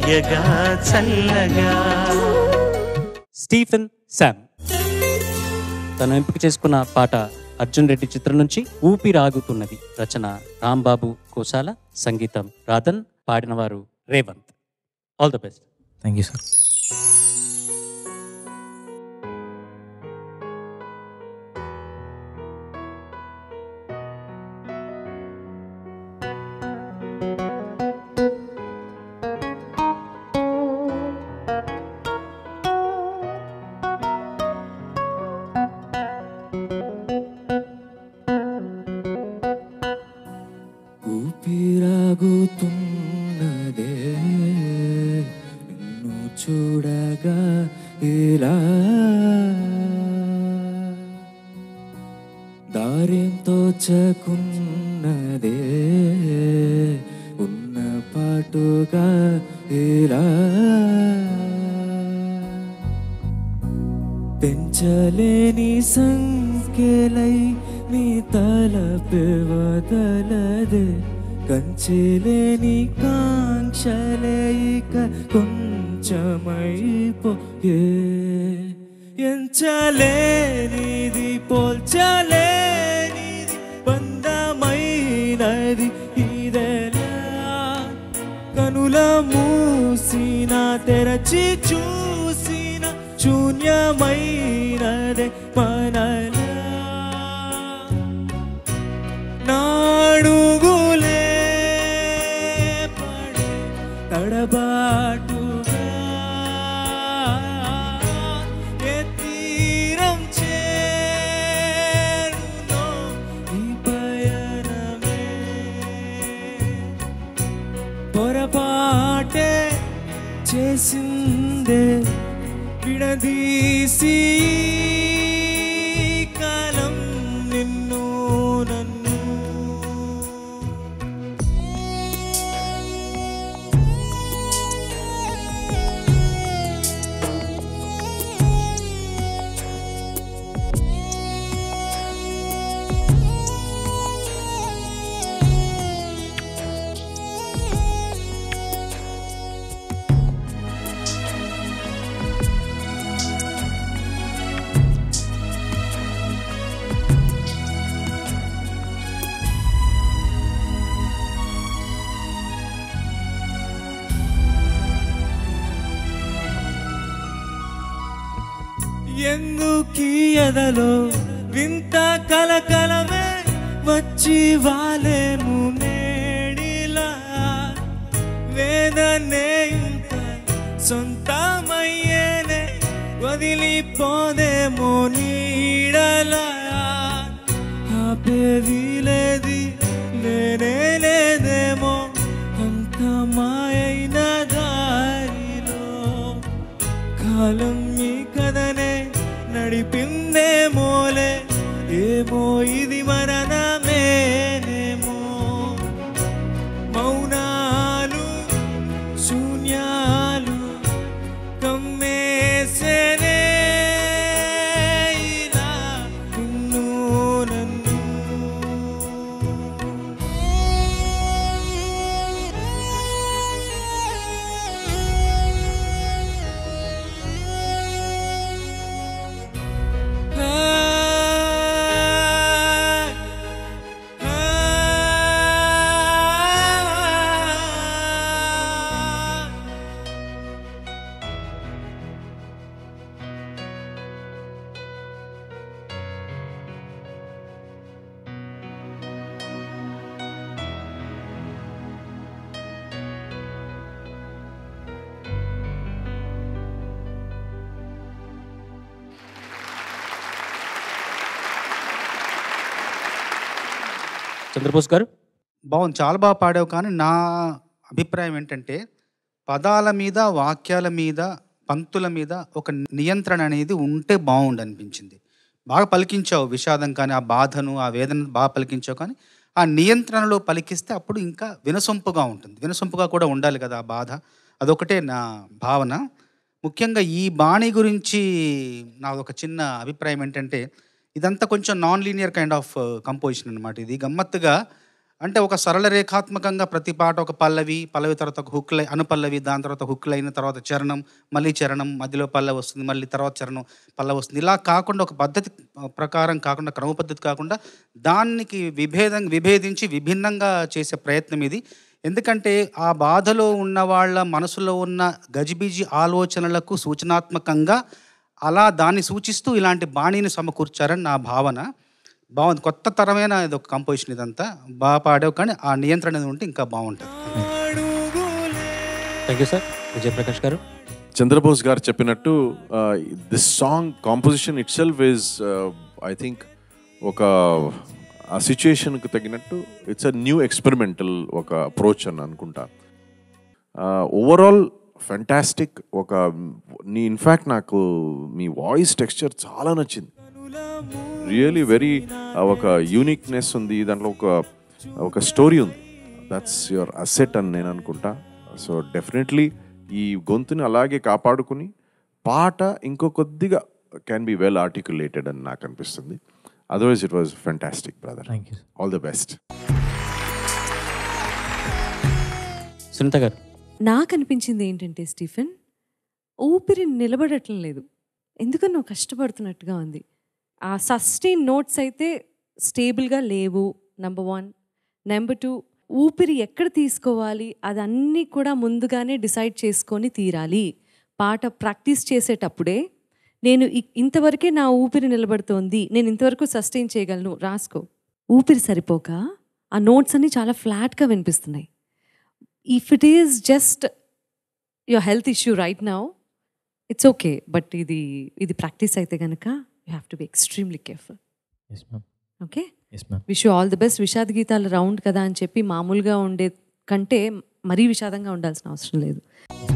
వెయ్యగా చల్లగా Stephen Sam తను ఎంపిక చేసుకున్న పాట అర్జున్ రెడ్డి చిత్రం నుంచి ఊపిరాగుతున్నది రచన రాంబాబు కోసాల సంగీతం రాధన్ పాడినవారు Revanth all the best thank you sir ఊపిరాగుతున్నదే నిన్ను చూడగా ఇలా దారిం తోచకున్నదే ఉన్న పాటుగా ఇలా పెంచలేని సంఖ్యలై నీ తలపే వదలదే కంచెలేని కాంక్షలే ఇక కొంచెమైపోయే ఎంచలేనిది పోల్చలేనిది బంధమైనది ఇదెలా కనుల మూసిన తెరచి చూసిన శూన్యమైనదే మనలా నాడుగులే పడే తడబాటుగా ఏ తీరం చేరునో ఈ పయనమే పొరపాటే చేసిందే విడదీసి ఈ కాలం నిన్ను నన్ను ఎందుకీ ఎదలో వింత కలకలమే వచ్చి వాలేము నేడిలా వేదనే ఇంత సొంతమయ్యేనే వదిలిపోదేమో నీడలా ఆపేది లేది లేనే లేదేమో అంత మాయైన దారిలో కాలం ఈ కథనే నడిపిందేమోలే ఏమో ఇది మరణమేనేమో మౌనాలు శూన్యాలు కమ్మేసేనే ఇలా నిన్ను నన్ను చంద్రబోస్ గారు బాగుంది చాలా బాగా పాడావు కానీ నా అభిప్రాయం ఏంటంటే పదాల మీద వాక్యాల మీద పంక్తుల మీద ఒక నియంత్రణ అనేది ఉంటే బాగుండు అనిపించింది బాగా పలికించావు విషాదం కానీ ఆ బాధను ఆ వేదన బాగా పలికించావు కానీ ఆ నియంత్రణలో పలికిస్తే అప్పుడు ఇంకా వినసొంపుగా ఉంటుంది వినసొంపుగా కూడా ఉండాలి కదా ఆ బాధ అదొకటే నా భావన ముఖ్యంగా ఈ బాణి గురించి నా ఒక చిన్న అభిప్రాయం ఏంటంటే ఇదంతా కొంచెం non linear kind of composition అనమాట ఇది గమ్మత్తుగా అంటే ఒక సరళ రేఖాత్మకంగా ప్రతి పాట ఒక పల్లవి పల్లవి తర్వాత ఒక హుక్ లై అనుపల్లవి దాని తర్వాత హుక్ లైన్ తర్వాత చరణం మళ్ళీ చరణం మధ్యలో పల్లవి వస్తుంది మళ్ళీ తర్వాత చరణం పల్లవి వస్తుంది ఇలా కాకుండా ఒక పద్ధతి ప్రకారం కాకుండా క్రమ పద్ధతి కాకుండా దానికి విభేదం విభేదించి విభిన్నంగా చేసే ప్రయత్నం ఇది ఎందుకంటే ఆ బాధలో ఉన్న వాళ్ళ మనసులో ఉన్న గజిబిజి ఆలోచనలకు సూచనాత్మకంగా అలా దాన్ని సూచిస్తూ ఇలాంటి బాణీని సమకూర్చారని నా భావన బాగుంది కొత్త తరమైన ఇది ఒక కంపోజిషన్ ఇదంతా బాగా పాడావు కానీ ఆ నియంత్రణ అనేది ఉంటే ఇంకా బాగుంటుంది థ్యాంక్ యూ సార్ విజయప్రకాష్ గారు చంద్రబోస్ గారు చెప్పినట్టు this song composition itself is I think ఒక ఆ సిచ్యుయేషన్కి తగినట్టు ఇట్స్ అ న్యూ ఎక్స్పెరిమెంటల్ ఒక అప్రోచ్ అని అనుకుంటా ఓవరాల్ ఫెంటాస్టిక్ ఒక నీ ఇన్ఫ్యాక్ట్ నాకు మీ వాయిస్ టెక్స్చర్ చాలా నచ్చింది రియలీ వెరీ ఒక యూనిక్నెస్ ఉంది దాంట్లో ఒక ఒక స్టోరీ ఉంది దట్స్ యువర్ అసెట్ అని నేను అనుకుంటా సో డెఫినెట్లీ ఈ గొంతుని అలాగే కాపాడుకుని పాట ఇంకో కొద్దిగా క్యాన్ బి వెల్ ఆర్టికులేటెడ్ అని నాకు అనిపిస్తుంది otherwise it was fantastic brother thank you all the best Sunitha గారు నాకు అనిపించింది ఏంటంటే స్టీఫెన్ ఊపిరి నిలబడటం లేదు ఎందుకనో కష్టపడుతున్నట్టుగా ఉంది ఆ సస్టైన్ నోట్స్ అయితే స్టేబుల్గా లేవు నెంబర్ వన్ నెంబర్ టూ ఊపిరి ఎక్కడ తీసుకోవాలి అదన్నీ కూడా ముందుగానే డిసైడ్ చేసుకొని తీరాలి పాట ప్రాక్టీస్ చేసేటప్పుడే నేను ఇ- ఇంతవరకే నా ఊపిరి నిలబడుతోంది నేను ఇంతవరకు సస్టైన్ చేయగలను రాసుకో ఊపిరి సరిపోక ఆ నోట్స్ అన్నీ చాలా ఫ్లాట్గా వినిపిస్తున్నాయి if it is just your health issue right now it's okay but ఇది ఇది ప్రాక్టీస్ అయితే కనుక you have to be extremely careful yes ma'am okay yes ma'am wish you all the best విషాద గీతాలు రౌండ్ కదా అని చెప్పి మామూలుగా ఉండే కంటే మరీ విషాదంగా ఉండాల్సిన అవసరం లేదు